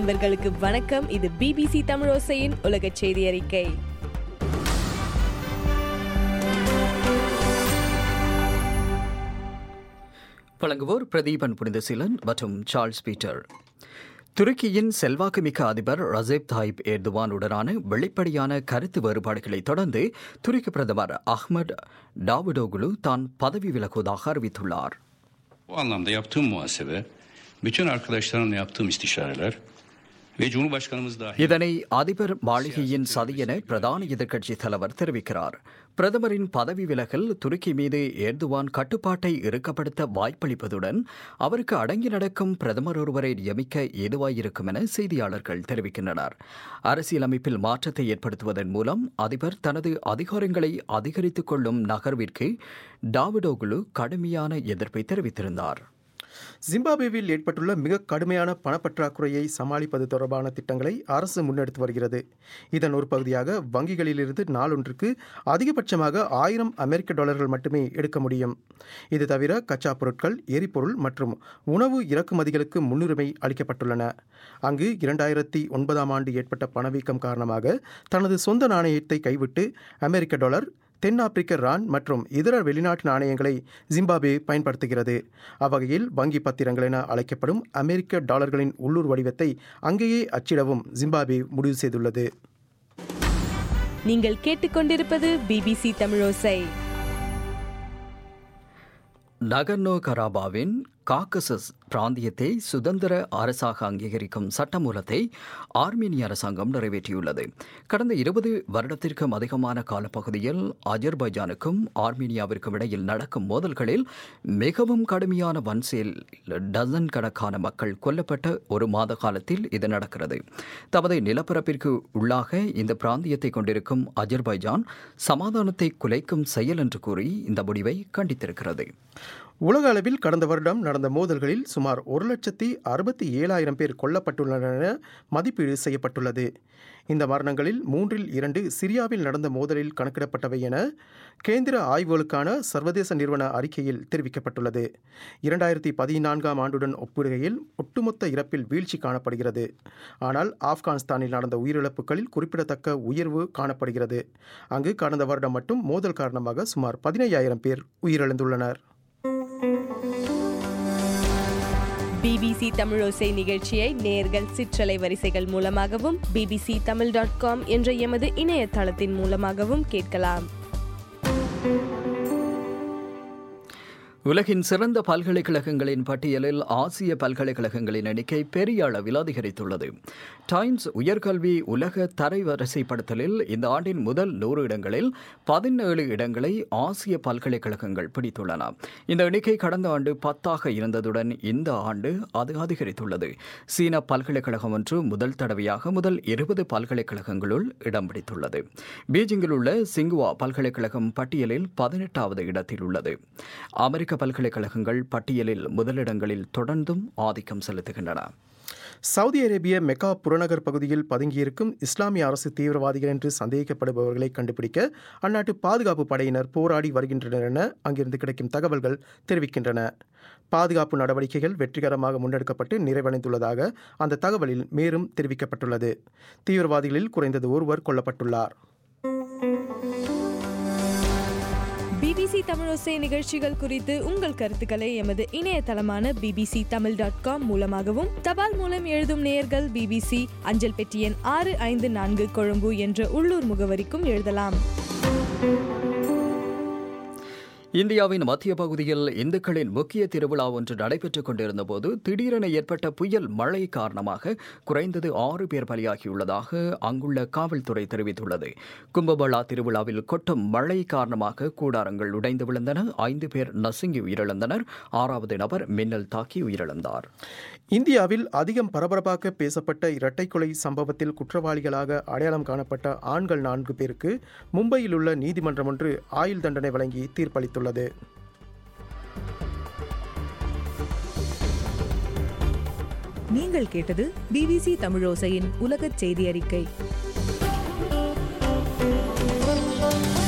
நண்பர்களுக்கு வணக்கம் இது பிபிசி தமிழோசையின் உலக செய்தி அறிக்கை வழங்குவோர் பிரதீபன் புனிதசீலன் மற்றும் சார்ல்ஸ் பீட்டர் துருக்கியின் செல்வாக்குமிக்க அதிபர் ரசேப் தாயிப் ஏர்துவானுடனான வெளிப்படையான கருத்து வேறுபாடுகளை தொடர்ந்து துருக்கி பிரதமர் அஹ்மத் டாவுடோகுலு தான் பதவி விலகுவதாக அறிவித்துள்ளார் Bu anlamda yaptığım muhasebe, bütün arkadaşlarımla yaptığım istişareler ve Cumhurbaşkanımız dahil இதனை அதிபர் மாளிகையின் சதி என பிரதான எதிர்க்கட்சி தலைவர் தெரிவிக்கிறார் பிரதமரின் பதவி விலகல் துருக்கி மீது ஏர்துவான் கட்டுப்பாட்டை இறுக்கப்படுத்த வாய்ப்பளிப்பதுடன் அவருக்கு அடங்கி நடக்கும் பிரதமர் ஒருவரை நியமிக்க ஏதுவாயிருக்கும் என செய்தியாளர்கள் தெரிவிக்கின்றனர் அரசியலமைப்பில் மாற்றத்தை ஏற்படுத்துவதன் மூலம் அதிபர் தனது அதிகாரங்களை அதிகரித்துக் கொள்ளும் நகர்விற்கு டாவிடோகுலு கடுமையான எதிர்ப்பை தெரிவித்திருந்தார் ஜிம்பாப்வேவில் ஏற்பட்டுள்ள மிக கடுமையான பணப்பற்றாக்குறையை சமாளிப்பது தொடர்பான திட்டங்களை அரசு முன்னெடுத்து வருகிறது இதன் ஒரு பகுதியாக வங்கிகளிலிருந்து நாளொன்றுக்கு அதிகபட்சமாக ஆயிரம் அமெரிக்க டாலர்கள் மட்டுமே எடுக்க முடியும் இது தவிர கச்சா பொருட்கள் எரிபொருள் மற்றும் உணவு இறக்குமதிகளுக்கு முன்னுரிமை அளிக்கப்பட்டுள்ளன அங்கு இரண்டாயிரத்தி ஒன்பதாம் ஆண்டு ஏற்பட்ட பணவீக்கம் காரணமாக தனது சொந்த நாணயத்தை கைவிட்டு அமெரிக்க டாலர் தென்னாப்பிரிக்க ரான் மற்றும் இதர வெளிநாட்டு நாணயங்களை ஜிம்பாப்வே பயன்படுத்துகிறது அவ்வகையில் வங்கி பத்திரங்கள் என அழைக்கப்படும் அமெரிக்க டாலர்களின் உள்ளூர் வடிவத்தை அங்கேயே அச்சிடவும் ஜிம்பாப்வே முடிவு செய்துள்ளது நீங்கள் கேட்டுக்கொண்டிருப்பது பிபிசி தமிழோசை நகர்னோ கராபாவின் காக்கசஸ் பிராந்தியத்தை சுதந்திர அரசாக அங்கீகரிக்கும் சட்டமூலத்தை ஆர்மீனிய அரசாங்கம் நிறைவேற்றியுள்ளது கடந்த இருபது வருடத்திற்கும் அதிகமான காலப்பகுதியில் அஜர்பைஜானுக்கும் ஆர்மீனியாவிற்கும் இடையில் நடக்கும் மோதல்களில் மிகவும் கடுமையான வன்சேல் டசன் கணக்கான மக்கள் கொல்லப்பட்ட ஒரு மாத காலத்தில் இது நடக்கிறது தமது நிலப்பரப்பிற்கு உள்ளாக இந்த பிராந்தியத்தை கொண்டிருக்கும் அஜர்பைஜான் சமாதானத்தை குலைக்கும் செயல் என்று கூறி இந்த முடிவை கண்டித்திருக்கிறது உலக அளவில் கடந்த வருடம் நடந்த மோதல்களில் சுமார் ஒரு லட்சத்தி அறுபத்தி ஏழாயிரம் பேர் கொல்லப்பட்டுள்ளனர் என மதிப்பீடு செய்யப்பட்டுள்ளது இந்த மரணங்களில் மூன்றில் இரண்டு சிரியாவில் நடந்த மோதலில் கணக்கிடப்பட்டவை என கேந்திர ஆய்வுகளுக்கான சர்வதேச நிறுவன அறிக்கையில் தெரிவிக்கப்பட்டுள்ளது இரண்டாயிரத்தி பதினான்காம் ஆண்டுடன் ஒப்பிடுகையில் ஒட்டுமொத்த இறப்பில் வீழ்ச்சி காணப்படுகிறது ஆனால் ஆப்கானிஸ்தானில் நடந்த உயிரிழப்புகளில் குறிப்பிடத்தக்க உயர்வு காணப்படுகிறது அங்கு கடந்த வருடம் மட்டும் மோதல் காரணமாக சுமார் பதினையாயிரம் பேர் உயிரிழந்துள்ளனர் பிபிசி தமிழோசை நிகழ்ச்சியை நேர்கள் சிற்றலை வரிசைகள் மூலமாகவும் பிபிசி தமிழ் டாட் காம் என்ற எமது இணையதளத்தின் மூலமாகவும் கேட்கலாம் உலகின் சிறந்த பல்கலைக்கழகங்களின் பட்டியலில் ஆசிய பல்கலைக்கழகங்களின் எண்ணிக்கை பெரிய அளவில் அதிகரித்துள்ளது டைம்ஸ் உயர்கல்வி உலக தரைவரிசைப்படுத்தலில் இந்த ஆண்டின் முதல் நூறு இடங்களில் பதினேழு இடங்களை ஆசிய பல்கலைக்கழகங்கள் பிடித்துள்ளன இந்த எண்ணிக்கை கடந்த ஆண்டு பத்தாக இருந்ததுடன் இந்த ஆண்டு அது அதிகரித்துள்ளது சீன பல்கலைக்கழகம் ஒன்று முதல் தடவையாக முதல் இருபது பல்கலைக்கழகங்களுள் இடம் பிடித்துள்ளது பீஜிங்கில் உள்ள சிங்குவா பல்கலைக்கழகம் பட்டியலில் பதினெட்டாவது இடத்தில் உள்ளது அமெரிக்க பல்கலைக்கழகங்கள் பட்டியலில் முதலிடங்களில் தொடர்ந்தும் ஆதிக்கம் செலுத்துகின்றன சவுதி அரேபிய மெக்கா புறநகர் பகுதியில் பதுங்கியிருக்கும் இஸ்லாமிய அரசு தீவிரவாதிகள் என்று சந்தேகிக்கப்படுபவர்களை கண்டுபிடிக்க அந்நாட்டு பாதுகாப்பு படையினர் போராடி வருகின்றனர் என அங்கிருந்து கிடைக்கும் தகவல்கள் தெரிவிக்கின்றன பாதுகாப்பு நடவடிக்கைகள் வெற்றிகரமாக முன்னெடுக்கப்பட்டு நிறைவடைந்துள்ளதாக அந்த தகவலில் மேலும் தெரிவிக்கப்பட்டுள்ளது தீவிரவாதிகளில் குறைந்தது ஒருவர் கொல்லப்பட்டுள்ளார் பிபிசி தமிழோசை நிகழ்ச்சிகள் குறித்து உங்கள் கருத்துக்களை எமது இணையதளமான பிபிசி தமிழ் டாட் காம் மூலமாகவும் தபால் மூலம் எழுதும் நேயர்கள் பிபிசி அஞ்சல் பெட்டி எண் ஆறு ஐந்து நான்கு கொழும்பு என்ற உள்ளூர் முகவரிக்கும் எழுதலாம் இந்தியாவின் மத்திய பகுதியில் இந்துக்களின் முக்கிய திருவிழா ஒன்று நடைபெற்றுக் கொண்டிருந்த போது திடீரென ஏற்பட்ட புயல் மழை காரணமாக குறைந்தது ஆறு பேர் பலியாகியுள்ளதாக அங்குள்ள காவல்துறை தெரிவித்துள்ளது கும்பமேளா திருவிழாவில் கொட்டும் மழை காரணமாக கூடாரங்கள் உடைந்து விழுந்தன ஐந்து பேர் நசுங்கி உயிரிழந்தனர் ஆறாவது நபர் மின்னல் தாக்கி உயிரிழந்தார் இந்தியாவில் அதிகம் பரபரப்பாக பேசப்பட்ட இரட்டை கொலை சம்பவத்தில் குற்றவாளிகளாக அடையாளம் காணப்பட்ட ஆண்கள் நான்கு பேருக்கு மும்பையில் உள்ள நீதிமன்றம் ஒன்று ஆயுள் தண்டனை வழங்கி தீர்ப்பளித்துள்ளது நீங்கள் கேட்டது பிபிசி தமிழோசையின் உலகச் செய்தி அறிக்கை